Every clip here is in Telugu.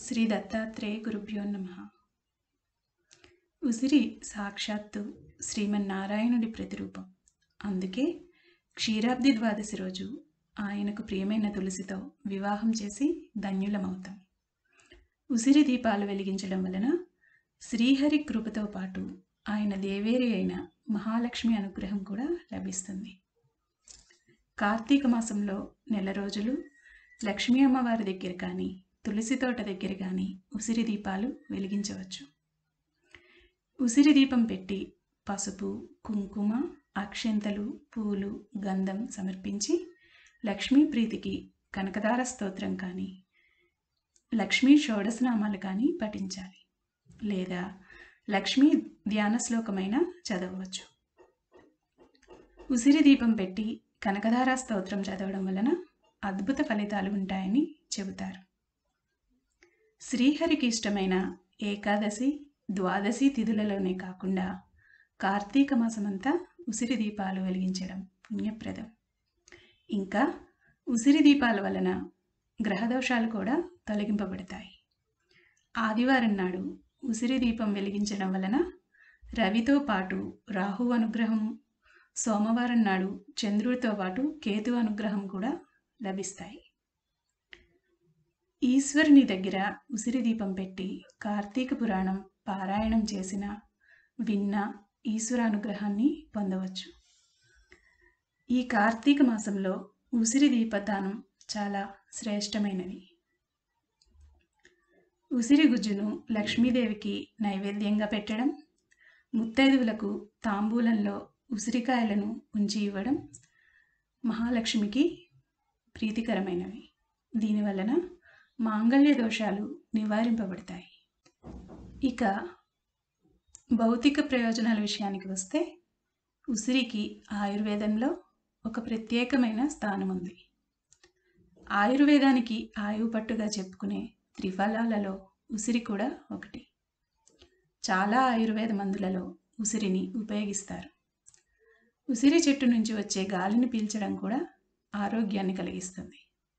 శ్రీ దత్తాత్రేయ గురుభ్యో నమ ఉసిరి సాక్షాత్తు శ్రీమన్నారాయణుడి ప్రతిరూపం అందుకే క్షీరాబ్ది ద్వాదశి రోజు ఆయనకు ప్రియమైన తులసితో వివాహం చేసి ధన్యులమవుతాం ఉసిరి దీపాలు వెలిగించడం వలన శ్రీహరి కృపతో పాటు ఆయన దేవేరి అయిన మహాలక్ష్మి అనుగ్రహం కూడా లభిస్తుంది కార్తీక మాసంలో నెల రోజులు లక్ష్మీ అమ్మవారి దగ్గర కానీ తులసి తోట దగ్గర కానీ ఉసిరి దీపాలు వెలిగించవచ్చు ఉసిరి దీపం పెట్టి పసుపు కుంకుమ అక్షంతలు పూలు గంధం సమర్పించి లక్ష్మీ ప్రీతికి కనకదార స్తోత్రం కానీ లక్ష్మీ షోడశనామాలు కానీ పఠించాలి లేదా లక్ష్మీ ధ్యాన శ్లోకమైన చదవవచ్చు ఉసిరి దీపం పెట్టి కనకధార స్తోత్రం చదవడం వలన అద్భుత ఫలితాలు ఉంటాయని చెబుతారు శ్రీహరికి ఇష్టమైన ఏకాదశి ద్వాదశి తిథులలోనే కాకుండా కార్తీక మాసమంతా ఉసిరి దీపాలు వెలిగించడం పుణ్యప్రదం ఇంకా ఉసిరి దీపాల వలన గ్రహదోషాలు కూడా తొలగింపబడతాయి ఆదివారం నాడు ఉసిరి దీపం వెలిగించడం వలన రవితో పాటు రాహు అనుగ్రహము సోమవారం నాడు చంద్రుడితో పాటు కేతు అనుగ్రహం కూడా లభిస్తాయి ఈశ్వరుని దగ్గర ఉసిరి దీపం పెట్టి కార్తీక పురాణం పారాయణం చేసిన విన్న ఈశ్వర అనుగ్రహాన్ని పొందవచ్చు ఈ కార్తీక మాసంలో ఉసిరి దీపదానం చాలా శ్రేష్టమైనది ఉసిరి గుజ్జును లక్ష్మీదేవికి నైవేద్యంగా పెట్టడం ముత్తైదువులకు తాంబూలంలో ఉసిరికాయలను ఉంచి ఇవ్వడం మహాలక్ష్మికి ప్రీతికరమైనవి దీనివలన మాంగళ్య దోషాలు నివారింపబడతాయి ఇక భౌతిక ప్రయోజనాల విషయానికి వస్తే ఉసిరికి ఆయుర్వేదంలో ఒక ప్రత్యేకమైన స్థానం ఉంది ఆయుర్వేదానికి ఆయువు పట్టుగా చెప్పుకునే త్రిఫలాలలో ఉసిరి కూడా ఒకటి చాలా ఆయుర్వేద మందులలో ఉసిరిని ఉపయోగిస్తారు ఉసిరి చెట్టు నుంచి వచ్చే గాలిని పీల్చడం కూడా ఆరోగ్యాన్ని కలిగిస్తుంది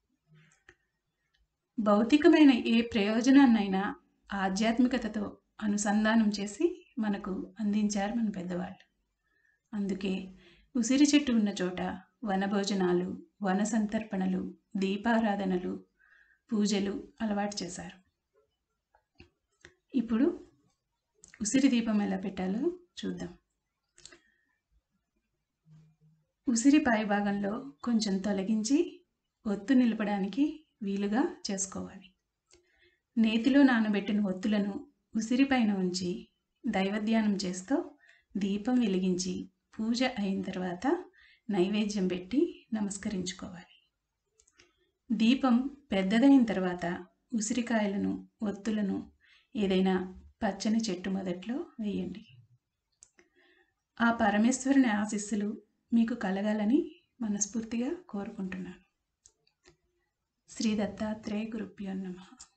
భౌతికమైన ఏ ప్రయోజనాన్నైనా ఆధ్యాత్మికతతో అనుసంధానం చేసి మనకు అందించారు మన పెద్దవాళ్ళు అందుకే ఉసిరి చెట్టు ఉన్న చోట వనభోజనాలు వన సంతర్పణలు దీపారాధనలు పూజలు అలవాటు చేశారు ఇప్పుడు ఉసిరి దీపం ఎలా పెట్టాలో చూద్దాం ఉసిరి పై భాగంలో కొంచెం తొలగించి ఒత్తు నిలపడానికి వీలుగా చేసుకోవాలి నేతిలో నానబెట్టిన ఒత్తులను ఉసిరిపైన ఉంచి దైవధ్యానం చేస్తూ దీపం వెలిగించి పూజ అయిన తర్వాత నైవేద్యం పెట్టి నమస్కరించుకోవాలి దీపం పెద్దదైన తర్వాత ఉసిరికాయలను ఒత్తులను ఏదైనా పచ్చని చెట్టు మొదట్లో వేయండి ఆ పరమేశ్వరుని ఆశీస్సులు మీకు కలగాలని మనస్ఫూర్తిగా కోరుకుంటున్నాను శ్రీ దత్తాత్రేయ గురుభ్యో నమః